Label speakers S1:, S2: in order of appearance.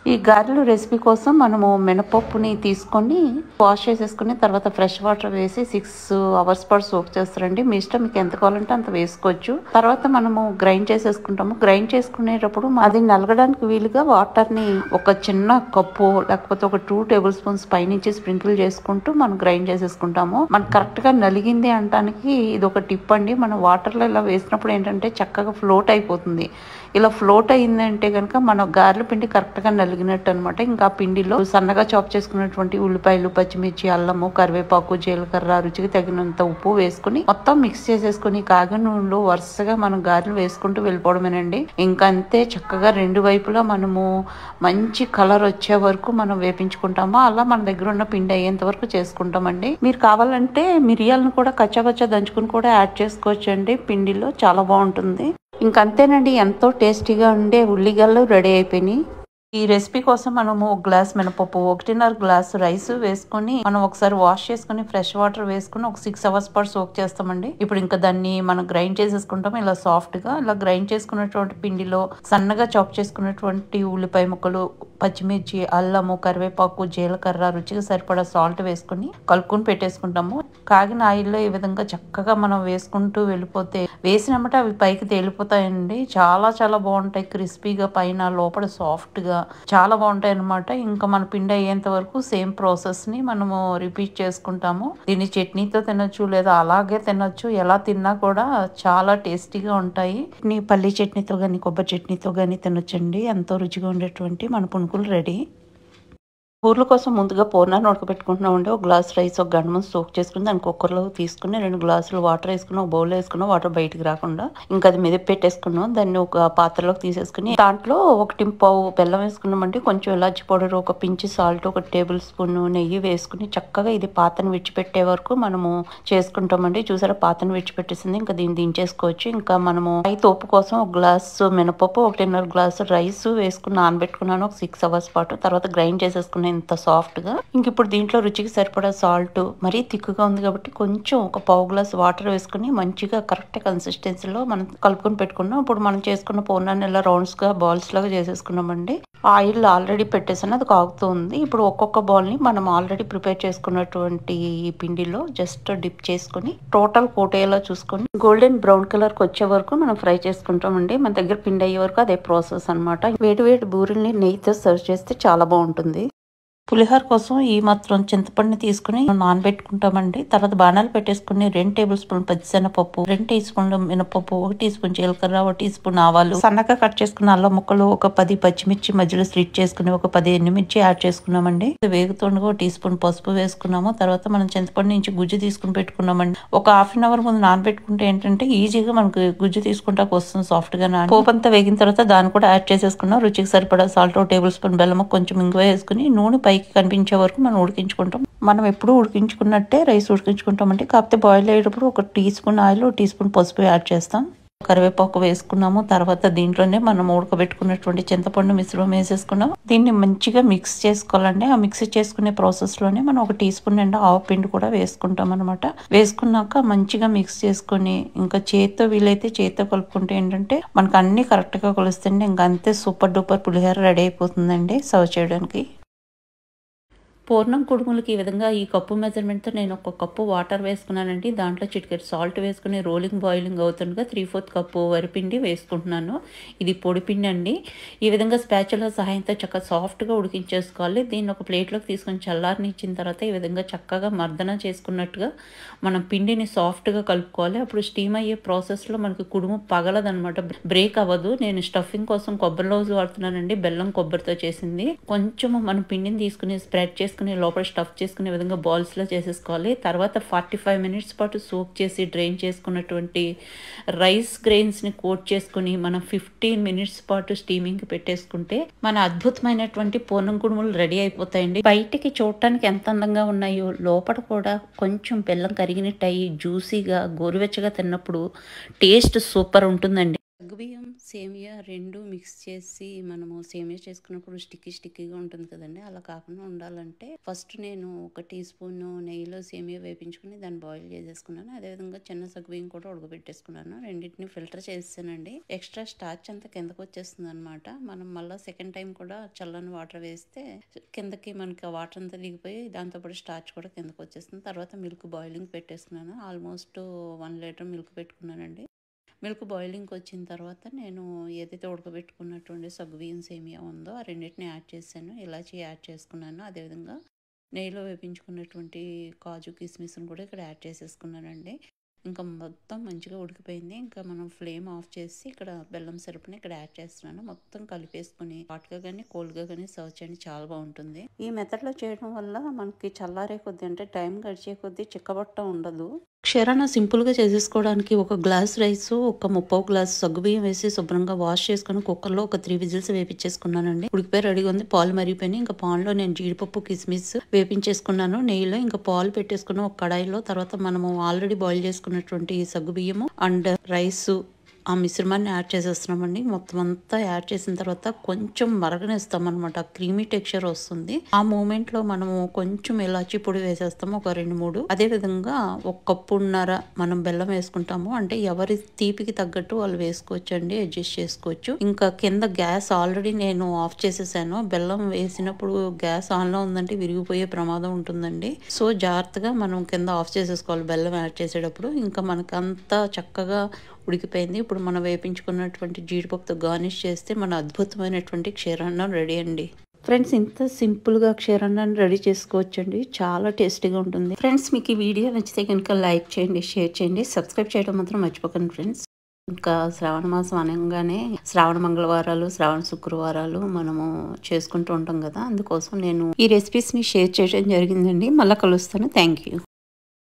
S1: ఈ గారెలు రెసిపీ కోసం మనము మినపప్పుని తీసుకొని వాష్ చేసేసుకుని తర్వాత ఫ్రెష్ వాటర్ వేసి సిక్స్ అవర్స్ పాటు సోక్ చేస్తారండి మీ ఇష్టం మీకు ఎంత కావాలంటే అంత వేసుకోవచ్చు తర్వాత మనము గ్రైండ్ చేసేసుకుంటాము గ్రైండ్ చేసుకునేటప్పుడు అది నలగడానికి వీలుగా వాటర్ ని ఒక చిన్న కప్పు లేకపోతే ఒక టూ టేబుల్ స్పూన్స్ పైనుంచి స్ప్రింకిల్ చేసుకుంటూ మనం గ్రైండ్ చేసేసుకుంటాము మనకు కరెక్ట్ గా నలిగింది అనడానికి ఇది ఒక టిప్ అండి మనం వాటర్ లో ఇలా వేసినప్పుడు ఏంటంటే చక్కగా ఫ్లోట్ అయిపోతుంది ఇలా ఫ్లోట్ అయిందంటే కనుక మన గారెల పిండి కరెక్ట్ గా నలిగినట్టు అనమాట ఇంకా ఆ పిండిలో సన్నగా చాప్ చేసుకున్నటువంటి ఉల్లిపాయలు పచ్చిమిర్చి అల్లము కరివేపాకు జీలకర్ర రుచికి తగినంత ఉప్పు వేసుకుని మొత్తం మిక్స్ చేసేసుకుని కాగిన నూనెలో వరుసగా మనం గారెలు వేసుకుంటూ వెళ్ళిపోవడమేనండి ఇంకా అంతే చక్కగా రెండు వైపులా మనము మంచి కలర్ వచ్చే వరకు మనం వేపించుకుంటాము అలా మన దగ్గర ఉన్న పిండి అయ్యేంత వరకు చేసుకుంటామండి మీరు కావాలంటే మిరియాలను కూడా కచ్చాపచ్చా దంచుకుని కూడా యాడ్ చేసుకోవచ్చు అండి పిండిలో చాలా బాగుంటుంది ఇంకంతేనండి ఎంతో టేస్టీగా ఉండే ఉల్లిగల్లు రెడీ అయిపోయినాయి ఈ రెసిపీ కోసం మనము ఒక గ్లాస్ మినపప్పు ఒకటిన్నర గ్లాస్ రైస్ వేసుకొని మనం ఒకసారి వాష్ చేసుకుని ఫ్రెష్ వాటర్ వేసుకుని ఒక సిక్స్ అవర్స్ పాటు సోక్ చేస్తామండి ఇప్పుడు ఇంకా దాన్ని మనం గ్రైండ్ చేసేసుకుంటాం ఇలా సాఫ్ట్ గా ఇలా గ్రైండ్ చేసుకున్నటువంటి పిండిలో సన్నగా చాప్ చేసుకున్నటువంటి ఉల్లిపాయ ముక్కలు పచ్చిమిర్చి అల్లము కరివేపాకు జీలకర్ర రుచికి సరిపడా సాల్ట్ వేసుకుని కలుపుకొని పెట్టేసుకుంటాము కాగిన ఆయిల్లో ఈ విధంగా చక్కగా మనం వేసుకుంటూ వెళ్ళిపోతే వేసినమ్మటే అవి పైకి తేలిపోతాయండి చాలా చాలా బాగుంటాయి క్రిస్పీగా పైన లోపల సాఫ్ట్ గా చాలా బాగుంటాయి అనమాట ఇంకా మన పిండి అయ్యేంత వరకు సేమ్ ప్రాసెస్ ని మనము రిపీట్ చేసుకుంటాము దీన్ని చట్నీతో తినొచ్చు లేదా అలాగే తినొచ్చు ఎలా తిన్నా కూడా చాలా టేస్టీగా ఉంటాయి నీ పల్లి చట్నీతో కానీ కొబ్బరి చట్నీతో కానీ తినొచ్చండి ఎంతో రుచిగా ఉండేటువంటి మన పునుకులు రెడీ ఊర్ల కోసం ముందుగా పూర్ణాన్ని ఉడకబెట్టుకుంటున్నామండి ఒక గ్లాస్ రైస్ ఒక గంట ముందు సోక్ చేసుకుని దాన్ని కుక్కర్లో తీసుకుని రెండు గ్లాసులు వాటర్ వేసుకుని ఒక బౌల్ వేసుకున్నాం వాటర్ బయటికి రాకుండా ఇంకా అది మీద పెట్టేసుకున్నాం దాన్ని ఒక పాత్రలోకి తీసేసుకుని దాంట్లో ఒకటి పావు బెల్లం వేసుకున్నామండి కొంచెం ఇలాచి పౌడర్ ఒక పించి సాల్ట్ ఒక టేబుల్ స్పూన్ నెయ్యి వేసుకుని చక్కగా ఇది పాతను విడిచిపెట్టే వరకు మనము చేసుకుంటామండి చూసారా పాతను విడిచిపెట్టేసింది ఇంకా దీన్ని దించేసుకోవచ్చు ఇంకా మనము పై తోపు కోసం ఒక గ్లాస్ మినపప్పు ఒకటిన్నర గ్లాస్ రైస్ వేసుకుని నానబెట్టుకున్నాను ఒక సిక్స్ అవర్స్ పాటు తర్వాత గ్రైండ్ చేసేసుకున్నాను ఇంత సాఫ్ట్ గా ఇంక ఇప్పుడు దీంట్లో రుచికి సరిపడా సాల్ట్ మరీ తిక్కుగా ఉంది కాబట్టి కొంచెం ఒక పావు గ్లాస్ వాటర్ వేసుకుని మంచిగా కరెక్ట్ కన్సిస్టెన్సీలో మనం కలుపుకొని పెట్టుకున్నాం ఇప్పుడు మనం చేసుకున్న పూర్ణాన్ని ఇలా రౌండ్స్ గా బాల్స్ లాగా చేసేసుకున్నామండి ఆయిల్ ఆల్రెడీ పెట్టేసాను అది కాగుతుంది ఇప్పుడు ఒక్కొక్క బాల్ ని మనం ఆల్రెడీ ప్రిపేర్ చేసుకున్నటువంటి ఈ పిండిలో జస్ట్ డిప్ చేసుకుని టోటల్ కోటేలా చూసుకొని గోల్డెన్ బ్రౌన్ కలర్ కి వచ్చే వరకు మనం ఫ్రై చేసుకుంటామండి మన దగ్గర పిండి అయ్యే వరకు అదే ప్రాసెస్ అనమాట వేడి వేడి బూరెల్ని నెయ్యితో సర్వ్ చేస్తే చాలా బాగుంటుంది పులిహోర కోసం ఈ మాత్రం చింతపండుని తీసుకుని నానబెట్టుకుంటామండి తర్వాత బాణాలు పెట్టేసుకుని రెండు టేబుల్ స్పూన్ పచ్చిశనగపప్పు రెండు టీ స్పూన్లు మినపప్పు ఒక టీ స్పూన్ జీలకర్ర ఒక టీ స్పూన్ ఆవాలు సన్నగా కట్ చేసుకున్న అల్లం ముక్కలు ఒక పది పచ్చిమిర్చి మధ్యలో స్లిట్ చేసుకుని ఒక పది ఎండుమిర్చి యాడ్ చేసుకున్నామండి వేగుతుండగా ఒక టీ స్పూన్ పసుపు వేసుకున్నాము తర్వాత మనం చింతపండు నుంచి గుజ్జు తీసుకుని పెట్టుకున్నామండి ఒక హాఫ్ అన్ అవర్ ముందు నానబెట్టుకుంటే ఏంటంటే ఈజీగా మనకు గుజ్జు తీసుకుంటాకు వస్తుంది సాఫ్ట్ గా నాని పోపు అంతా వేగిన తర్వాత దాన్ని కూడా యాడ్ చేసేసుకున్నాం రుచికి సరిపడా సాల్ట్ ఒక టేబుల్ స్పూన్ బెల్లం కొంచెం ఇంగువ వేసుకుని నూనె పైకి కనిపించే వరకు మనం ఉడికించుకుంటాం మనం ఎప్పుడు ఉడికించుకున్నట్టే రైస్ ఉడికించుకుంటామంటే కాకపోతే బాయిల్ అయ్యేటప్పుడు ఒక టీ స్పూన్ ఆయిల్ ఒక టీ స్పూన్ పసుపు యాడ్ చేస్తాం కరివేపాకు వేసుకున్నాము తర్వాత దీంట్లోనే మనం ఉడకబెట్టుకున్నటువంటి చింతపండు మిశ్రమం వేసేసుకున్నాం దీన్ని మంచిగా మిక్స్ చేసుకోవాలండి ఆ మిక్స్ చేసుకునే ప్రాసెస్ లోనే మనం ఒక టీ స్పూన్ నిండా ఆవు పిండి కూడా వేసుకుంటాం అనమాట వేసుకున్నాక మంచిగా మిక్స్ చేసుకొని ఇంకా చేత్తో వీలైతే చేత్తో కలుపుకుంటే ఏంటంటే మనకు అన్ని కరెక్ట్ గా కొలుస్తుంటే ఇంకా అంతే సూపర్ డూపర్ పులిహోర రెడీ అయిపోతుందండి సర్వ్ చేయడానికి పూర్ణం కుడుములకి ఈ విధంగా ఈ కప్పు మెజర్మెంట్తో నేను ఒక కప్పు వాటర్ వేసుకున్నానండి దాంట్లో చిటికెట్ సాల్ట్ వేసుకుని రోలింగ్ బాయిలింగ్ అవుతుండగా త్రీ ఫోర్త్ కప్పు వరిపిండి వేసుకుంటున్నాను ఇది పొడిపిండి అండి ఈ విధంగా స్పాచుల సహాయంతో చక్కగా సాఫ్ట్గా ఉడికించేసుకోవాలి దీన్ని ఒక ప్లేట్లోకి తీసుకొని చల్లారని ఇచ్చిన తర్వాత ఈ విధంగా చక్కగా మర్దన చేసుకున్నట్టుగా మనం పిండిని సాఫ్ట్గా కలుపుకోవాలి అప్పుడు స్టీమ్ అయ్యే ప్రాసెస్లో మనకి కుడుము పగలదనమాట బ్రేక్ అవ్వదు నేను స్టఫింగ్ కోసం కొబ్బరి రోజు వాడుతున్నానండి బెల్లం కొబ్బరితో చేసింది కొంచెం మనం పిండిని తీసుకుని స్ప్రెడ్ చేసి చేసుకుని లోపల స్టఫ్ చేసుకునే విధంగా బాల్స్లో చేసేసుకోవాలి తర్వాత ఫార్టీ ఫైవ్ మినిట్స్ పాటు సోక్ చేసి డ్రైన్ చేసుకున్నటువంటి రైస్ గ్రెయిన్స్ని కోట్ చేసుకుని మనం ఫిఫ్టీన్ మినిట్స్ పాటు స్టీమింగ్కి పెట్టేసుకుంటే మన అద్భుతమైనటువంటి పూర్ణం కుడుములు రెడీ అయిపోతాయండి బయటికి చూడటానికి ఎంత అందంగా ఉన్నాయో లోపల కూడా కొంచెం బెల్లం కరిగినట్టు అయ్యి జ్యూసీగా గోరువెచ్చగా తిన్నప్పుడు టేస్ట్ సూపర్ ఉంటుందండి బియ్యం సేమియా రెండు మిక్స్ చేసి మనము సేమియా చేసుకున్నప్పుడు స్టిక్కీ స్టిక్కీగా ఉంటుంది కదండి అలా కాకుండా ఉండాలంటే ఫస్ట్ నేను ఒక టీ స్పూన్ నెయ్యిలో సేమియా వేపించుకుని దాన్ని బాయిల్ చేసేసుకున్నాను అదేవిధంగా చిన్న సగ్గుబియ్యం కూడా ఉడకబెట్టేసుకున్నాను రెండింటిని ఫిల్టర్ చేసానండి ఎక్స్ట్రా స్టార్చ్ అంతా కిందకు వచ్చేస్తుంది అనమాట మనం మళ్ళీ సెకండ్ టైం కూడా చల్లని వాటర్ వేస్తే కిందకి మనకి ఆ వాటర్ అంతా దిగిపోయి దాంతోపాటు స్టార్చ్ కూడా కిందకు వచ్చేస్తుంది తర్వాత మిల్క్ బాయిలింగ్ పెట్టేసుకున్నాను ఆల్మోస్ట్ వన్ లీటర్ మిల్క్ పెట్టుకున్నానండి మిల్క్ బాయిలింగ్కి వచ్చిన తర్వాత నేను ఏదైతే ఉడకబెట్టుకున్నటువంటి సగ్గుబియ్యం సేమియా ఉందో ఆ రెండింటిని యాడ్ చేశాను ఇలాచి యాడ్ చేసుకున్నాను అదేవిధంగా నెయ్యిలో వేపించుకున్నటువంటి కాజు కిస్మిస్ని కూడా ఇక్కడ యాడ్ చేసేసుకున్నానండి ఇంకా మొత్తం మంచిగా ఉడికిపోయింది ఇంకా మనం ఫ్లేమ్ ఆఫ్ చేసి ఇక్కడ బెల్లం సిరప్ని ఇక్కడ యాడ్ చేస్తున్నాను మొత్తం కలిపేసుకుని హాట్గా కానీ కోల్డ్గా కానీ సర్వ్ చేయండి చాలా బాగుంటుంది ఈ మెథడ్లో చేయడం వల్ల మనకి చల్లారే కొద్ది అంటే టైం గడిచే కొద్దీ చిక్కబట్ట ఉండదు క్షీరాన సింపుల్గా చేసేసుకోవడానికి ఒక గ్లాస్ రైస్ ఒక ముప్పై గ్లాస్ సగ్గుబియ్యం వేసి శుభ్రంగా వాష్ చేసుకుని కుక్కర్లో ఒక త్రీ విజిల్స్ వేపించేసుకున్నానండి ఉడికిపోయి రెడీగా ఉంది పాలు మరిగిపోయినాయి ఇంకా పాల్లో నేను జీడిపప్పు కిస్మిస్ వేపించేసుకున్నాను నెయ్యిలో ఇంకా పాలు పెట్టేసుకున్న ఒక కడాయిలో తర్వాత మనము ఆల్రెడీ బాయిల్ చేసుకున్నటువంటి సగ్గుబియ్యము అండ్ రైస్ ఆ మిశ్రమాన్ని యాడ్ చేసేస్తున్నామండి మొత్తం అంతా యాడ్ చేసిన తర్వాత కొంచెం మరగనిస్తాం అనమాట క్రీమీ టెక్స్చర్ వస్తుంది ఆ మూమెంట్ లో మనము కొంచెం ఇలాచి పొడి వేసేస్తాము ఒక రెండు మూడు అదే విధంగా ఒక కప్పున్నర మనం బెల్లం వేసుకుంటాము అంటే ఎవరి తీపికి తగ్గట్టు వాళ్ళు వేసుకోవచ్చు అండి అడ్జస్ట్ చేసుకోవచ్చు ఇంకా కింద గ్యాస్ ఆల్రెడీ నేను ఆఫ్ చేసేసాను బెల్లం వేసినప్పుడు గ్యాస్ ఆన్ లో ఉందంటే విరిగిపోయే ప్రమాదం ఉంటుందండి సో జాగ్రత్తగా మనం కింద ఆఫ్ చేసేసుకోవాలి బెల్లం యాడ్ చేసేటప్పుడు ఇంకా మనకు అంతా చక్కగా ఉడికిపోయింది ఇప్పుడు మనం వేపించుకున్నటువంటి జీడిపప్పుతో గార్నిష్ చేస్తే మన అద్భుతమైనటువంటి క్షీరాన్నం రెడీ అండి ఫ్రెండ్స్ ఇంత సింపుల్గా క్షీరాన్నాన్ని రెడీ చేసుకోవచ్చండి చాలా టేస్టీగా ఉంటుంది ఫ్రెండ్స్ మీకు ఈ వీడియో నచ్చితే కనుక లైక్ చేయండి షేర్ చేయండి సబ్స్క్రైబ్ చేయడం మాత్రం మర్చిపోకండి ఫ్రెండ్స్ ఇంకా శ్రావణ మాసం అనగానే శ్రావణ మంగళవారాలు శ్రావణ శుక్రవారాలు మనము చేసుకుంటూ ఉంటాం కదా అందుకోసం నేను ఈ రెసిపీస్ని షేర్ చేయడం జరిగిందండి మళ్ళీ కలుస్తాను థ్యాంక్ యూ